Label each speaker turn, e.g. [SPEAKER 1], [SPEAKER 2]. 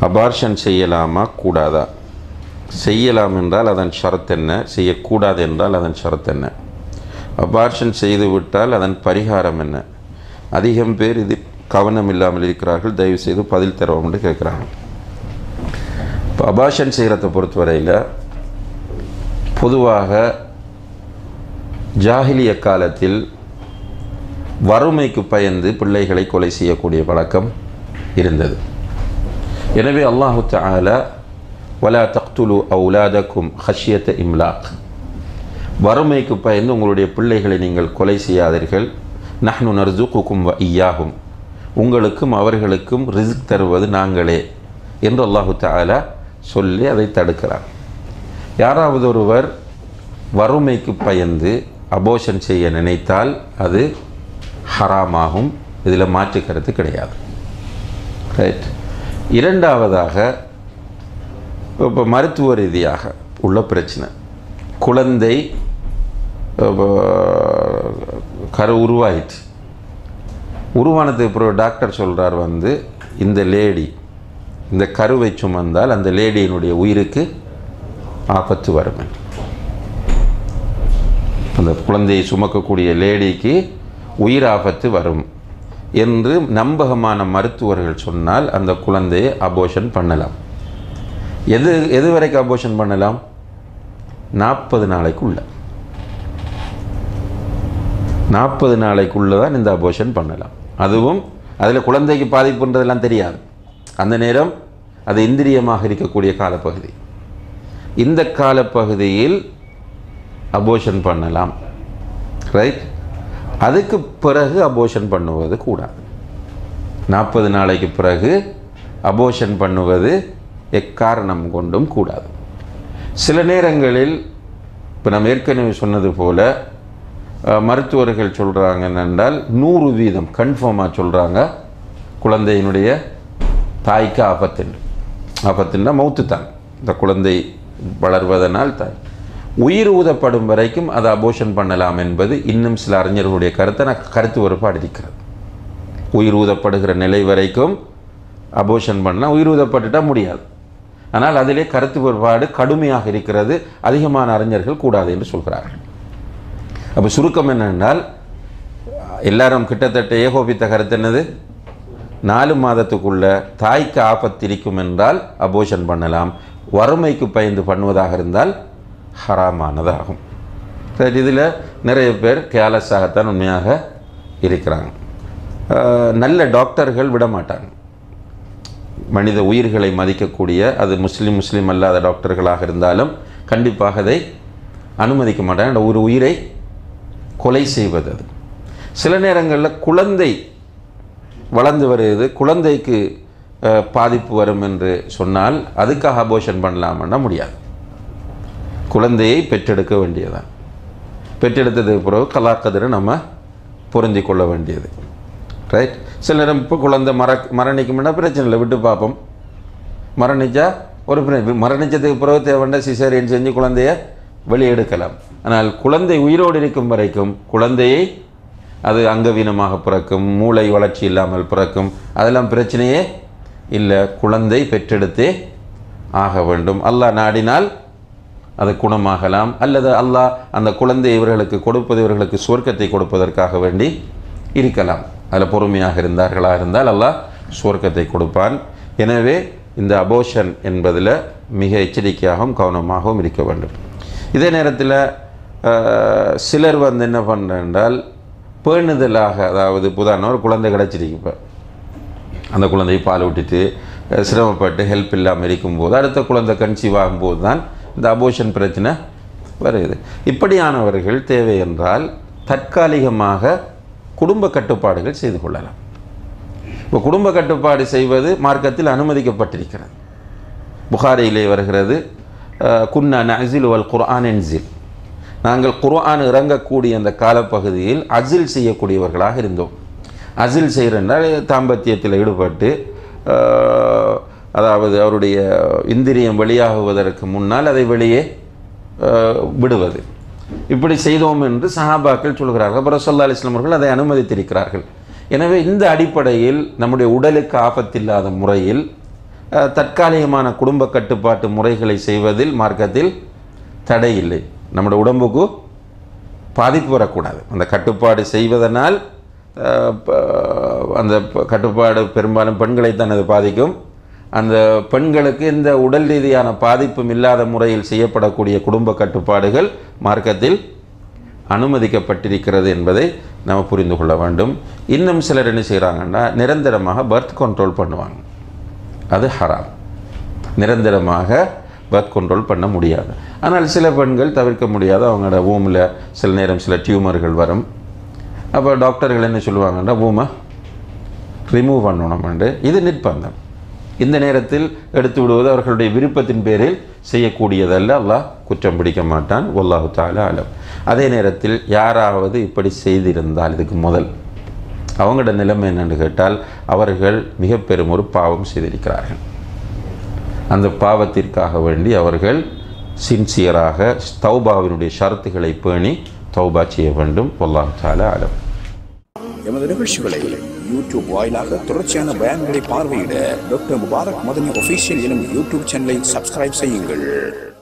[SPEAKER 1] Abortion செய்யலாமா கூடாதா செய்யலாம் என்றால் அதன் ஷரத் என்ன செய்யக்கூடாது என்றால் அதன் ஷரத் என்ன அபார்ஷன் செய்து விட்டால் அதன் பரிகாரம் என்ன அதிகம் பேர் இது கவனம் இல்லாமல் இருக்கிறார்கள் தயவு செய்து பதில் தருவோம்னு கேட்குறாங்க இப்போ அபார்ஷன் செய்கிறத பொறுத்தவரையில் பொதுவாக ஜாகிலிய காலத்தில் வறுமைக்கு பயந்து பிள்ளைகளை கொலை செய்யக்கூடிய பழக்கம் இருந்தது எனவே அல்லாஹு தஆலா வலா தக்துலு அவுலாதக்கும் ஹஷ்யத்த இம்லாக் வறுமைக்கு பயந்து உங்களுடைய பிள்ளைகளை நீங்கள் கொலை செய்யாதீர்கள் நஹ்னு நர்சுக்குக்கும் வ ஈயாகும் உங்களுக்கும் அவர்களுக்கும் ரிஸ்க் தருவது நாங்களே என்று அல்லாஹு தஆலா சொல்லி அதை தடுக்கிறார் யாராவது ஒருவர் வறுமைக்கு பயந்து அபோஷன் செய்ய நினைத்தால் அது ஹராமாகும் இதில் மாற்று கருத்து கிடையாது ரைட் இரண்டாவதாக இப்போ மருத்துவ ரீதியாக உள்ள பிரச்சனை குழந்தை இப்போ, கரு உருவாயிட்டு உருவானதுக்கு பிறகு டாக்டர் சொல்கிறார் வந்து இந்த லேடி இந்த கருவை சுமந்தால் அந்த லேடியினுடைய உயிருக்கு ஆபத்து வரும் என்று. அந்த குழந்தையை சுமக்கக்கூடிய லேடிக்கு உயிர் ஆபத்து வரும் என்று நம்பகமான மருத்துவர்கள் சொன்னால் அந்த குழந்தையை அபோஷன் பண்ணலாம் எது எது வரைக்கும் அபோஷன் பண்ணலாம் நாற்பது நாளைக்குள்ள நாற்பது நாளைக்குள்ள தான் இந்த அபோஷன் பண்ணலாம் அதுவும் அதில் குழந்தைக்கு பாதிப்புன்றதெல்லாம் தெரியாது அந்த நேரம் அது இந்திரியமாக இருக்கக்கூடிய காலப்பகுதி இந்த காலப்பகுதியில் அபோஷன் பண்ணலாம் ரைட் அதுக்கு பிறகு அபோஷன் பண்ணுவது கூடாது நாற்பது நாளைக்கு பிறகு அபோஷன் பண்ணுவது எக்காரணம் கொண்டும் கூடாது சில நேரங்களில் இப்போ நம்ம ஏற்கனவே சொன்னது போல அஹ், மருத்துவர்கள் சொல்கிறாங்க என்னென்றால் நூறு வீதம் கன்ஃபார்மாக சொல்கிறாங்க குழந்தையினுடைய தாய்க்கு ஆபத்துண்டு ஆபத்துன்னா மௌத்து தான் இந்த குழந்தை வளர்வதனால் தாய் உயிர் ஊதப்படும் வரைக்கும் அதை அபோஷன் பண்ணலாம் என்பது இன்னும் சில அறிஞர்களுடைய கருத்தை நான் கருத்து வேறுபாடு இருக்கிறது உயிர் ஊதப்படுகிற நிலை வரைக்கும் அபோஷன் பண்ணால் உயிர் ஊதப்பட்டுட்டா முடியாது ஆனால் அதிலே கருத்து வேறுபாடு கடுமையாக இருக்கிறது அதிகமான அறிஞர்கள் கூடாது என்று சொல்கிறார்கள் அப்போ சுருக்கம் என்னென்றால் எல்லாரும் கிட்டத்தட்ட ஏகோபித்த கருத்து என்னது நாலு மாதத்துக்குள்ள தாய்க்கு ஆபத்து இருக்கும் என்றால் அபோஷன் பண்ணலாம் வறுமைக்கு பயந்து பண்ணுவதாக இருந்தால் ஹராமானதாகும் சரி இதில் நிறைய பேர் கேலஸாகத்தான் உண்மையாக இருக்கிறாங்க அஹ், நல்ல டாக்டர்கள் விட மாட்டாங்க மனித உயிர்களை மதிக்கக்கூடிய அது முஸ்லீம் முஸ்லீம் அல்லாத டாக்டர்களாக இருந்தாலும் கண்டிப்பாக அதை அனுமதிக்க மாட்டாங்க அந்த ஒரு உயிரை கொலை செய்வது அது சில நேரங்களில் குழந்தை வளர்ந்து வருகிறது குழந்தைக்கு அஹ், பாதிப்பு வரும் என்று சொன்னால் அதுக்காக அபோஷன் பண்ணலாம்னா முடியாது குழந்தையை பெற்றெடுக்க வேண்டியதான் பெற்றெடுத்ததுக்கு பிறகு கலாக்கதிரை நம்ம பொருந்தி கொள்ள வேண்டியது ரைட் சில நேரம் இப்போ குழந்தை மர மரணிக்கும்னா பிரச்சனை இல்லை விட்டு பார்ப்போம் மரணிச்சா ஒரு பிர- மரணிச்சதுக்கு பிறகு தேவையான சிசேரியன் செஞ்சு குழந்தைய வெளியெடுக்கலாம் ஆனால் குழந்தை உயிரோடு இருக்கும் வரைக்கும் குழந்தையை அது அங்கவீனமாக பிறக்கும் மூளை வளர்ச்சி இல்லாமல் பிறக்கும் அதெல்லாம் பிரச்சனையே இல்லை குழந்தை பெற்றெடுத்தே ஆக வேண்டும் அல்லாஹ் நாடினால் அது குணமாகலாம் அல்லது அல்லாஹ் அந்த குழந்தை இவர்களுக்கு கொடுப்பது இவர்களுக்கு சுவர்க்கத்தை கொடுப்பதற்காக வேண்டி இருக்கலாம் அதில் பொறுமையாக இருந்தார்களாக இருந்தால் அல்லாஹ் சுவர்க்கத்தை கொடுப்பான் எனவே இந்த அபோஷன் என்பதில் மிக எச்சரிக்கையாகவும் கவனமாகவும் இருக்க வேண்டும் இதே நேரத்தில் அஹ், சிலர் வந்து என்ன பண்ணுறால் பேணுதலாக அதாவது புதான ஒரு குழந்தை கிடச்சிருக்கு இப்போ அந்த குழந்தையை பால் விட்டுட்டு அஹ், சிரமப்பட்டு ஹெல்ப் இல்லாமல் இருக்கும்போது அடுத்த குழந்தை கன்சீவ் ஆகும்போது தான் இந்த அபோஷன் பிரச்சனை வருது இப்படியானவர்கள் தேவை என்றால் தற்காலிகமாக குடும்ப கட்டுப்பாடுகள் செய்து கொள்ளலாம் இப்போ குடும்ப கட்டுப்பாடு செய்வது மார்க்கத்தில் அனுமதிக்கப்பட்டிருக்கிறது புகாரியிலே வருகிறது அஹ், குன்னா நசில் வல் குர்ஆன் என்சில் நாங்கள் குர்ஆன் இறங்கக்கூடிய அந்த காலப்பகுதியில் அசில் செய்யக்கூடியவர்களாக இருந்தோம் அசில் செய்கிறனால் தாம்பத்தியத்தில் ஈடுபட்டு அஹ், அதாவது அவருடைய இந்திரியம் வெளியாகுவதற்கு முன்னால் அதை வெளியே அஹ், விடுவது இப்படி செய்தோம் என்று சஹாபாக்கள் சொல்கிறார்கள் அப்புறம் சொல்லா அலிஸ்லாம் அவர்கள் அதை அனுமதித்திருக்கிறார்கள் எனவே இந்த அடிப்படையில் நம்முடைய உடலுக்கு ஆபத்தில்லாத முறையில் அஹ், தற்காலிகமான குடும்ப கட்டுப்பாட்டு முறைகளை செய்வதில் மார்க்கத்தில் தடை இல்லை நம்முடைய உடம்புக்கு பாதிப்பு வரக்கூடாது அந்த கட்டுப்பாடு செய்வதனால் அஹ், ப- அந்த ப- கட்டுப்பாடு பெரும்பாலும் பெண்களைத்தான் அது பாதிக்கும் அந்த பெண்களுக்கு இந்த உடல் ரீதியான பாதிப்பும் இல்லாத முறையில் செய்யப்படக்கூடிய குடும்ப கட்டுப்பாடுகள் மார்க்கத்தில் அனுமதிக்கப்பட்டிருக்கிறது என்பதை நம்ம புரிந்து கொள்ள வேண்டும் இன்னும் சிலர் என்ன செய்கிறாங்கன்னா நிரந்தரமாக பர்த் கண்ட்ரோல் பண்ணுவாங்க அது ஹராம் நிரந்தரமாக பர்த் கண்ட்ரோல் பண்ண முடியாது ஆனால் சில பெண்கள் தவிர்க்க முடியாது அவங்களோட ஊமில் சில நேரம் சில டியூமர்கள் வரும் அப்போ டாக்டர்கள் என்ன சொல்லுவாங்கன்னா ஊமை ரிமூவ் பண்ணணும்ண்டு இது நிர்பந்தம் இந்த நேரத்தில் எடுத்து விடுவது அவர்களுடைய விருப்பத்தின் பேரில் செய்யக்கூடியதல்ல அல்லாஹ் குற்றம் பிடிக்க மாட்டான் ஒல்லாஹு தாலா அலம் அதே நேரத்தில் யாராவது இப்படி செய்திருந்தால் இதுக்கு முதல் அவங்களோட நிலைமை என்னன்னு கேட்டால் அவர்கள் மிக பெரும் ஒரு பாவம் செய்திருக்கிறார்கள் அந்த பாவத்திற்காக வேண்டி அவர்கள் சின்சியராக தௌபாவினுடைய ஷரத்துகளை பேணி தௌபா செய்ய வேண்டும் ஒல்லாஹு தாலா அலம்
[SPEAKER 2] எமது நிகழ்ச்சிகளை யூடியூப் வாயிலாக தொடர்ச்சியான பயான்களை பார்வையிட டாக்டர் முபாரக் மதனி ஒஃபீஷியல் எனும் யூடியூப் சேனலை சப்ஸ்கிரைப் செய்யுங்கள்